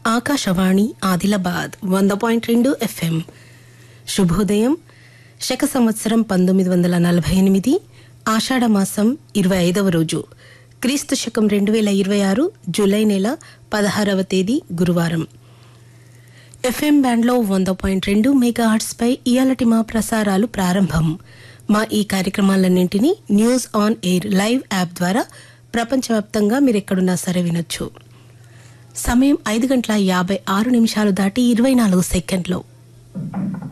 ఆకాశవాణి ఆదిలాబాద్ వంద పాయింట్ రెండు ఎఫ్ఎం శుభోదయం శక సంవత్సరం పంతొమ్మిది వందల నలభై ఎనిమిది ఆషాఢ మాసం ఇరవై ఐదవ రోజు క్రీస్తు శకం రెండు వేల ఇరవై ఆరు జూలై నెల పదహారవ తేదీ గురువారం ఎఫ్ఎం బ్యాండ్లో వంద పాయింట్ రెండు మెగా పై ఇయాలటి మా ప్రసారాలు ప్రారంభం మా ఈ కార్యక్రమాలన్నింటినీ news on air live app ద్వారా ప్రపంచవ్యాప్తంగా మీరు ఎక్కడున్నా సరే వినొచ్చు సమయం ఐదు గంటల యాభై ఆరు నిమిషాలు దాటి ఇరవై నాలుగు సెకండ్లు